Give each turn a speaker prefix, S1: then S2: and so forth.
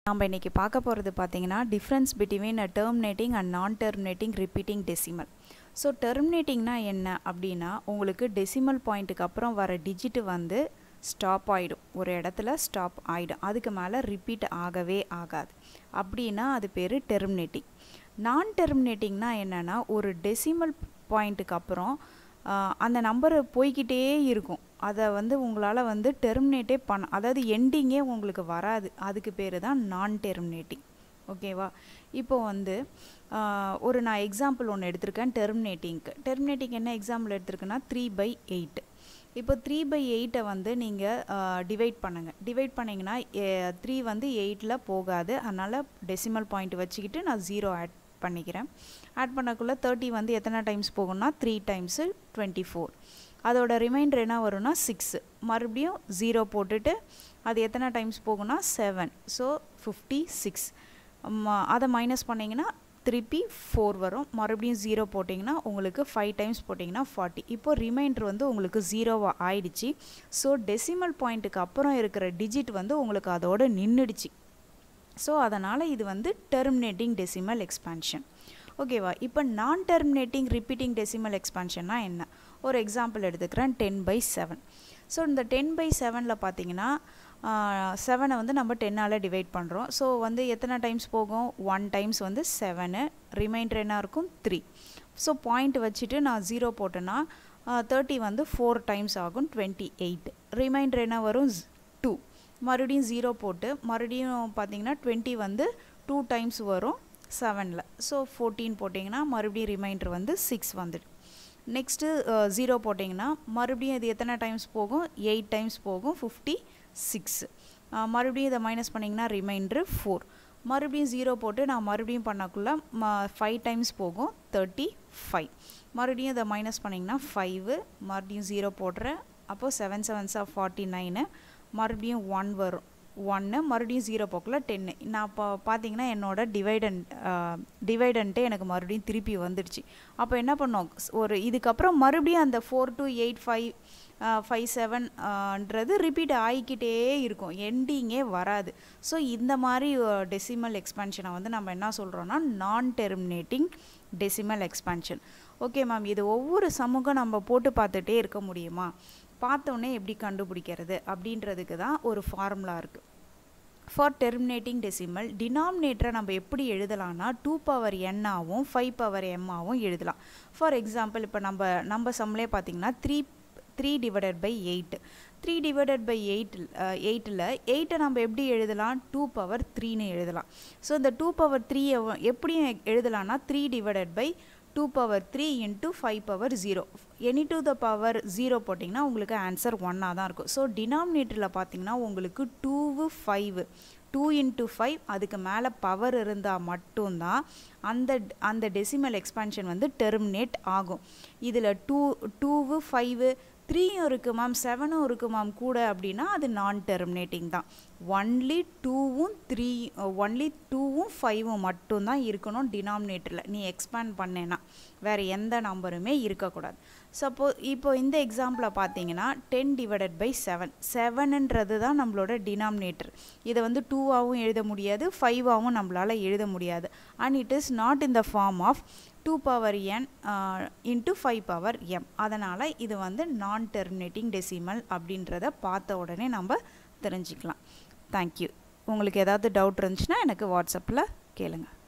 S1: நம்ம இன்றைக்கி பார்க்க போகிறது பார்த்தீங்கன்னா difference between a terminating and non terminating repeating decimal so டெர்மினேட்டிங்னா என்ன அப்படின்னா உங்களுக்கு டெசிமல் பாயிண்ட்டுக்கு அப்புறம் வர டிஜிட்டு வந்து ஸ்டாப் ஆகிடும் ஒரு இடத்துல ஸ்டாப் ஆகிடும் அதுக்கு மேலே ரிப்பீட் ஆகவே ஆகாது அப்படின்னா அது பேர் டெர்மினேட்டிங் நான் டெர்மினேட்டிங்னா என்னென்னா ஒரு டெசிமல் பாயிண்ட்டுக்கு அப்புறம் அந்த நம்பரு போய்கிட்டே இருக்கும் அதை வந்து உங்களால் வந்து டெர்மினேட்டே பண்ண அதாவது எண்டிங்கே உங்களுக்கு வராது அதுக்கு பேர் தான் நான் டெர்மினேட்டிங் ஓகேவா இப்போ வந்து ஒரு நான் எக்ஸாம்பிள் ஒன்று எடுத்திருக்கேன் டெர்மினேட்டிங்க்கு டெர்மினேட்டிங் என்ன எக்ஸாம்பிள் எடுத்திருக்கேன்னா த்ரீ பை எயிட் இப்போ த்ரீ பை எயிட்டை வந்து நீங்கள் டிவைட் பண்ணுங்கள் டிவைட் பண்ணிங்கன்னா த்ரீ வந்து எயிட்டில் போகாது அதனால் டெசிமல் பாயிண்ட் வச்சுக்கிட்டு நான் ஜீரோ ஆட் பண்ணிக்கிறேன் ஆட் பண்ணக்குள்ளே தேர்ட்டி வந்து எத்தனை டைம்ஸ் போகும்னா த்ரீ டைம்ஸு டுவெண்ட்டி ஃபோர் அதோட ரிமைண்டர் என்ன வரும்னா சிக்ஸு மறுபடியும் ஜீரோ போட்டுட்டு அது எத்தனை டைம்ஸ் போகும்னா செவன் ஸோ ஃபிஃப்டி சிக்ஸ் அதை மைனஸ் பண்ணிங்கன்னா திருப்பி ஃபோர் வரும் மறுபடியும் ஜீரோ போட்டிங்கன்னா உங்களுக்கு ஃபைவ் டைம்ஸ் போட்டிங்கன்னா ஃபார்ட்டி இப்போது ரிமைண்டர் வந்து உங்களுக்கு ஜீரோவாக ஆயிடுச்சு ஸோ டெசிமல் பாயிண்ட்டுக்கு அப்புறம் இருக்கிற டிஜிட் வந்து உங்களுக்கு அதோடு நின்றுடுச்சு ஸோ அதனால் இது வந்து டெர்மினேட்டிங் டெசிமல் எக்ஸ்பான்ஷன் ஓகேவா இப்போ நான் டெர்மினேட்டிங் ரிப்பீட்டிங் டெசிமல் எக்ஸ்பான்ஷன்னா என்ன ஒரு எக்ஸாம்பிள் எடுத்துக்கிறேன் டென் பை செவன் ஸோ இந்த டென் பை செவனில் பார்த்தீங்கன்னா செவனை வந்து நம்ம டென்னால் டிவைட் பண்ணுறோம் ஸோ வந்து எத்தனை டைம்ஸ் போகும் ஒன் டைம்ஸ் வந்து செவனு ரிமைண்டர் என்ன இருக்கும் த்ரீ ஸோ பாயிண்ட் வச்சுட்டு நான் ஜீரோ போட்டேன்னா தேர்ட்டி வந்து ஃபோர் டைம்ஸ் ஆகும் டுவெண்ட்டி எயிட் ரிமைண்டர் என்ன வரும் டூ மறுபடியும் ஜீரோ போட்டு மறுபடியும் பார்த்தீங்கன்னா டுவெண்ட்டி வந்து டூ டைம்ஸ் வரும் செவனில் ஸோ ஃபோர்டீன் போட்டிங்கன்னா மறுபடியும் ரிமைண்டர் வந்து சிக்ஸ் வந்துடும் நெக்ஸ்ட்டு ஜீரோ போட்டிங்கன்னா மறுபடியும் இது எத்தனை டைம்ஸ் போகும் எயிட் டைம்ஸ் போகும் ஃபிஃப்டி சிக்ஸ் மறுபடியும் இதை மைனஸ் பண்ணிங்கன்னா ரிமைண்டரு ஃபோர் மறுபடியும் ஜீரோ போட்டு நான் மறுபடியும் பண்ணக்குள்ளே ம ஃபைவ் டைம்ஸ் போகும் தேர்ட்டி ஃபைவ் மறுபடியும் இதை மைனஸ் பண்ணிங்கன்னா ஃபைவு மறுபடியும் ஜீரோ போடுறேன் அப்போது செவன் செவன்ஸாக ஃபார்ட்டி நைனு மறுபடியும் ஒன் வரும் ஒன்று மறுபடியும் ஜீரோ போக்கில் டென்னு நான் இப்போ பார்த்தீங்கன்னா என்னோடய டிவைடன் டிவைடன்ட்டே எனக்கு மறுபடியும் திருப்பி வந்துடுச்சு அப்போ என்ன பண்ணோம் ஒரு இதுக்கப்புறம் மறுபடியும் அந்த four two eight five five செவன்ன்றது ரிப்பீட் ஆகிக்கிட்டே இருக்கும் எண்டிங்கே வராது ஸோ இந்த மாதிரி டெசிமல் எக்ஸ்பான்ஷனை வந்து நம்ம என்ன சொல்கிறோன்னா non terminating decimal expansion okay ma'am இது ஒவ்வொரு சமூகம் நம்ம போட்டு பார்த்துட்டே இருக்க முடியுமா பார்த்தோன்னே எப்படி கண்டுபிடிக்கிறது அப்படின்றதுக்கு தான் ஒரு ஃபார்முலா இருக்குது ஃபார் டெர்மினேட்டிங் டெசிமல் டினாமினேட்டரை நம்ம எப்படி எழுதலாம்னா டூ பவர் என்னாகவும் ஃபைவ் பவர் எம்மாகவும் எழுதலாம் ஃபார் எக்ஸாம்பிள் இப்போ நம்ம நம்ம சம்லே பார்த்தீங்கன்னா three three divided by eight three divided by eight எயிட்டில் எயிட்டை நம்ம எப்படி எழுதலாம் டூ பவர் த்ரீன்னு எழுதலாம் ஸோ இந்த டூ பவர் த்ரீ எப்படி எழுதலாம்னா three divided by two power three into five power zero any to the power zero போட்டிங்கன்னா உங்களுக்கு ஆன்சர் ஒன்னாக தான் இருக்கும் ஸோ டினாமினேட்டரில் பார்த்தீங்கன்னா உங்களுக்கு two five two into five அதுக்கு மேலே பவர் இருந்தால் மட்டும்தான் அந்த அந்த டெசிமல் எக்ஸ்பான்ஷன் வந்து டெர்மினேட் ஆகும் இதில் டூ டூவு ஃபைவு த்ரீயும் இருக்குது மேம் செவனும் இருக்குது மேம் கூட அப்படின்னா அது நான் டெர்மினேட்டிங் தான் ஒன்லி டூவும் த்ரீ ஒன்லி டூவும் ஃபைவும் மட்டும்தான் இருக்கணும் டினாமினேட்டரில் நீ எக்ஸ்பேண்ட் பண்ணேன்னா வேறு எந்த நம்பருமே இருக்கக்கூடாது சப்போ இப்போ இந்த எக்ஸாம்பிளை பார்த்தீங்கன்னா டென் டிவைடட் பை செவன் செவனுன்றது தான் நம்மளோட டினாமினேட்டர் இதை வந்து டூவாகவும் எழுத முடியாது ஃபைவாகவும் நம்மளால் எழுத முடியாது and it is not in the form of two power N into five power M அதனால் இது வந்து நான் டெர்மினேட்டிங் டெசிமல் அப்படின்றத பார்த்த உடனே நம்ம தெரிஞ்சுக்கலாம் தேங்க்யூ உங்களுக்கு ஏதாவது டவுட் இருந்துச்சுன்னா எனக்கு வாட்ஸ்அப்பில் கேளுங்கள்